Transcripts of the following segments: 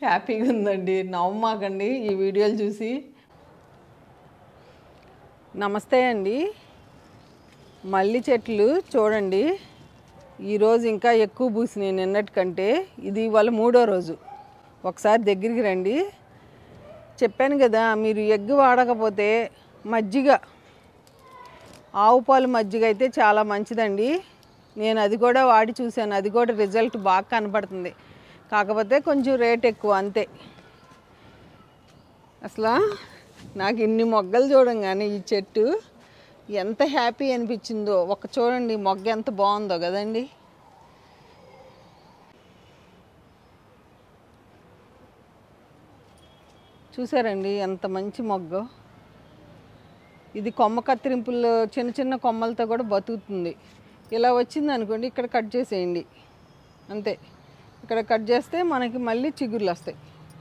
హ్యాపీగా ఉందండి నవ్వమాకండి ఈ వీడియోలు చూసి నమస్తే అండి మల్లి చెట్లు చూడండి ఈరోజు ఇంకా ఎక్కువ పూసినాయి నిన్నటికంటే ఇది ఇవాళ మూడో రోజు ఒకసారి దగ్గరికి రండి చెప్పాను కదా మీరు ఎగ్ వాడకపోతే మజ్జిగ ఆవు పాలు మజ్జిగ అయితే చాలా మంచిదండి నేను అది కూడా వాడి చూశాను అది కూడా రిజల్ట్ బాగా కనపడుతుంది కాకపోతే కొంచెం రేట్ ఎక్కువ అంతే అసలు నాకు ఇన్ని మొగ్గలు చూడంగానే ఈ చెట్టు ఎంత హ్యాపీ అనిపించిందో ఒక చూడండి మొగ్గ ఎంత బాగుందో కదండి చూసారండి ఎంత మంచి మొగ్గ ఇది కొమ్మ కత్తిరింపులు చిన్న చిన్న కొమ్మలతో కూడా బతుకుతుంది ఇలా వచ్చింది అనుకోండి ఇక్కడ కట్ చేసేయండి అంతే ఇక్కడ కట్ చేస్తే మనకి మళ్ళీ చిగుర్లు వస్తాయి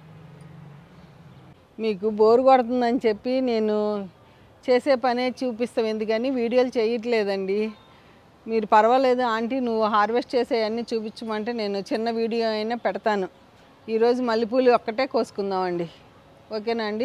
మీకు బోరు కొడుతుందని చెప్పి నేను చేసే పనే చూపిస్తాం ఎందుకని వీడియోలు చేయట్లేదండి మీరు పర్వాలేదు ఆంటీ నువ్వు హార్వెస్ట్ చేసేవన్నీ చూపించమంటే నేను చిన్న వీడియో అయినా పెడతాను ఈరోజు మల్లెపూలు ఒక్కటే కోసుకుందామండి ఓకేనా అండి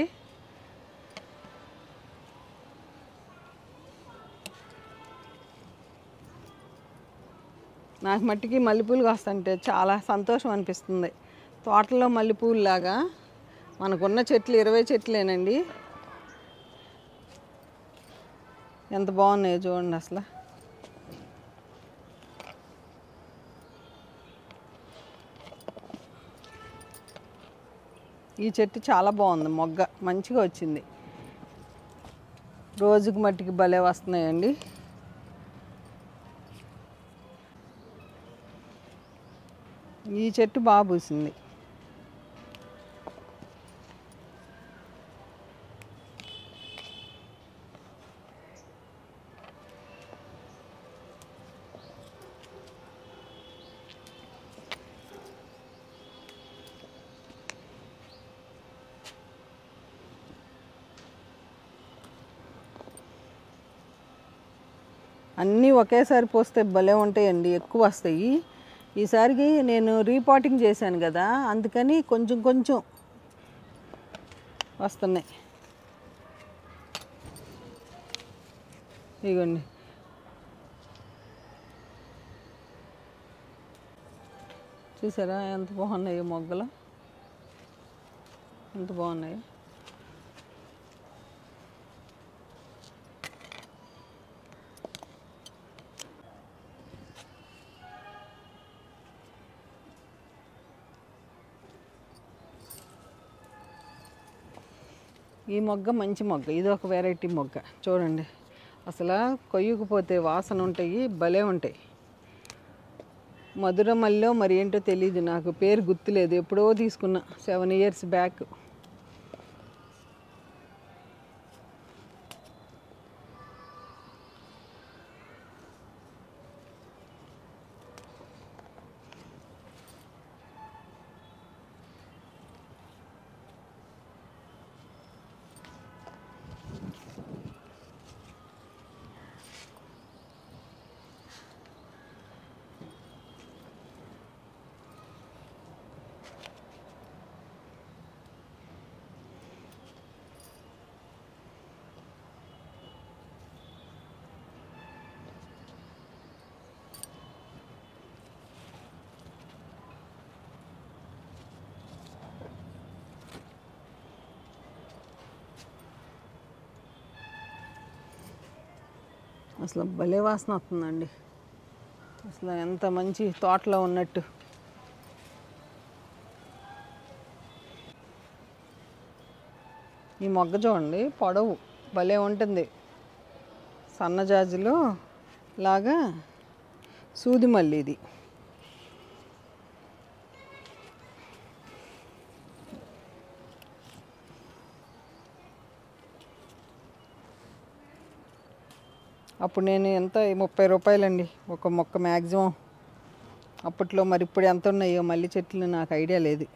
నాకు మట్టికి మల్లెపూలు కాస్తుంటే చాలా సంతోషం అనిపిస్తుంది తోటలో మల్లెపూలు లాగా మనకున్న చెట్లు ఇరవై చెట్లేనండి ఎంత బాగున్నాయో చూడండి అసలు ఈ చెట్టు చాలా బాగుంది మొగ్గ మంచిగా వచ్చింది రోజుకి మట్టికి భలే వస్తున్నాయండి ఈ చెట్టు బాగా పూసింది అన్నీ ఒకేసారి పోస్తే భలే ఉంటాయండి ఎక్కువ వస్తాయి ఈసారికి నేను రీపాటింగ్ చేశాను కదా అందుకని కొంచెం కొంచెం వస్తున్నాయి ఇగోండి చూసారా ఎంత బాగున్నాయో మొగ్గలు ఎంత బాగున్నాయో ఈ మొగ్గ మంచి మొగ్గ ఇది ఒక వెరైటీ మొగ్గ చూడండి అసలు కొయ్యకపోతే వాసన ఉంటాయి భలే ఉంటాయి మధుర మల్లో మరి ఏంటో తెలియదు నాకు పేరు గుర్తులేదు ఎప్పుడో తీసుకున్నా సెవెన్ ఇయర్స్ బ్యాక్ అసలు భలే వాసన వస్తుందండి అసలు ఎంత మంచి తోటలో ఉన్నట్టు ఈ మొగ్గ చూడండి పొడవు భలే ఉంటుంది సన్నజాజులో లాగా సూది మల్లి ఇది అప్పుడు నేను ఎంత ముప్పై రూపాయలండి ఒక మొక్క మ్యాక్సిమం అప్పట్లో మరి ఇప్పుడు ఎంత ఉన్నాయో మల్లి చెట్లు నాకు ఐడియా లేదు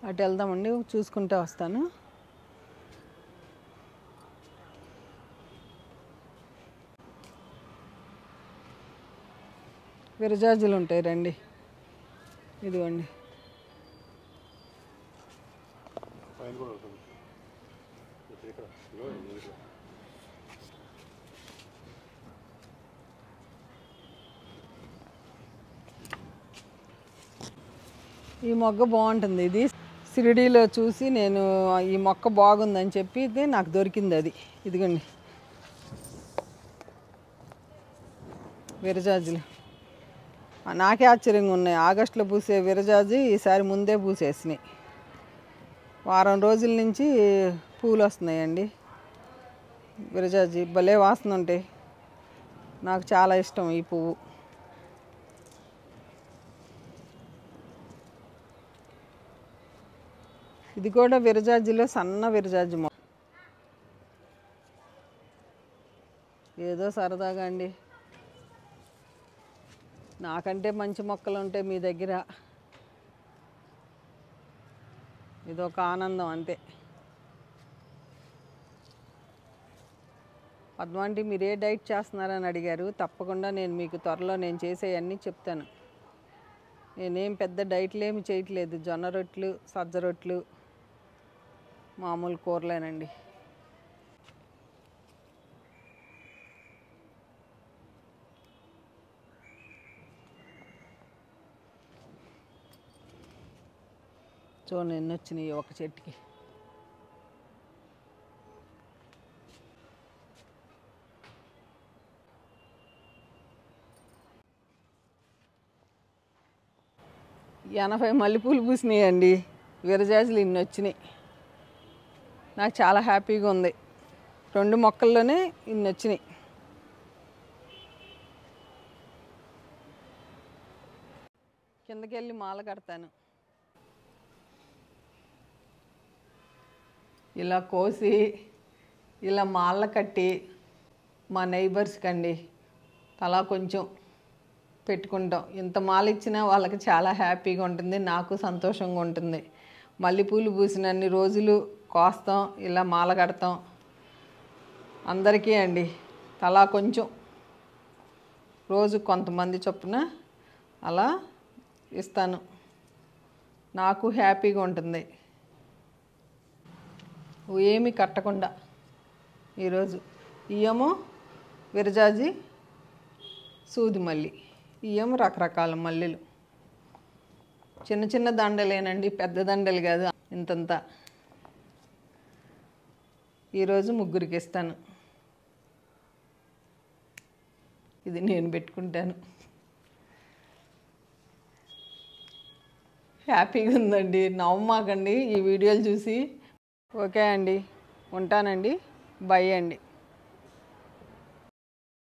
అటు వెళ్దామండి చూసుకుంటూ వస్తాను విరజాజులు ఉంటాయి రండి ఇదిగోండి పైన కూడా ఉంటుంది ఇక్కడ ఇక్కడ ఇదిగో ఇది ఇక్కడ. ఈ మొగ్గ బాగుంటుంది ఇది షిరిడీలో చూసి నేను ఈ మొక్క బాగుందని చెప్పి ఇది నాకు దొరికింది అది ఇదిగోండి విరజాజులు ఆ, నాకే ఆశ్చర్యంగా ఉన్నాయి ఆగస్టులో పూసే విరజాజి ఈసారి ముందే పూసేసినాయి వారం రోజుల నుంచి పూలు వస్తున్నాయండి విరజాజి భలే వాసన ఉంటాయి నాకు చాలా ఇష్టం ఈ పువ్వు ఇది కూడా విరజాజిలో సన్న విరజాజి మొక్క ఏదో సరదాగా అండి నాకంటే మంచి మొక్కలు ఉంటాయి మీ దగ్గర ఇదొక ఆనందం అంతే పద్మాంటి మీరు ఏ డైట్ చేస్తున్నారని అడిగారు తప్పకుండా నేను మీకు త్వరలో నేను చేసేవన్నీ చెప్తాను నేనేం పెద్ద డైట్లు ఏమి చేయట్లేదు జొన్న రొట్లు సజ్జ రొట్లు మామూలు కూరలేనండి చూడండి ఎన్ని వచ్చినాయి ఒక చెట్టుకి ఎనభై మల్లెపూలు పూసినాయండి విరజాజులు ఇన్ని వచ్చినాయి నాకు చాలా హ్యాపీగా ఉంది రెండు మొక్కల్లోనే ఇన్ని వచ్చినాయి కిందకి వెళ్ళి మాల కడతాను ఇలా కోసి ఇలా మాల కట్టి మా నైబర్స్కి అండి తలా కొంచెం పెట్టుకుంటాం ఇంత మాల ఇచ్చినా వాళ్ళకి చాలా హ్యాపీగా ఉంటుంది నాకు సంతోషంగా ఉంటుంది మల్లెపూలు పూసినన్ని రోజులు కోస్తాం ఇలా మాల కడతాం అందరికీ అండి తలా కొంచెం రోజు కొంతమంది చొప్పున అలా ఇస్తాను నాకు హ్యాపీగా ఉంటుంది ఏమీ కట్టకుండా ఈరోజు ఇయ్యేమో విరజాజి సూది మల్లి ఇయ్యేమో రకరకాల మల్లెలు చిన్న చిన్న దండలేనండి పెద్ద దండలు కాదు ఇంతంత ఈరోజు ముగ్గురికి ఇస్తాను ఇది నేను పెట్టుకుంటాను హ్యాపీగా ఉందండి నవ్వమాకండి ఈ వీడియోలు చూసి ఓకే అండి ఉంటానండి బై అండి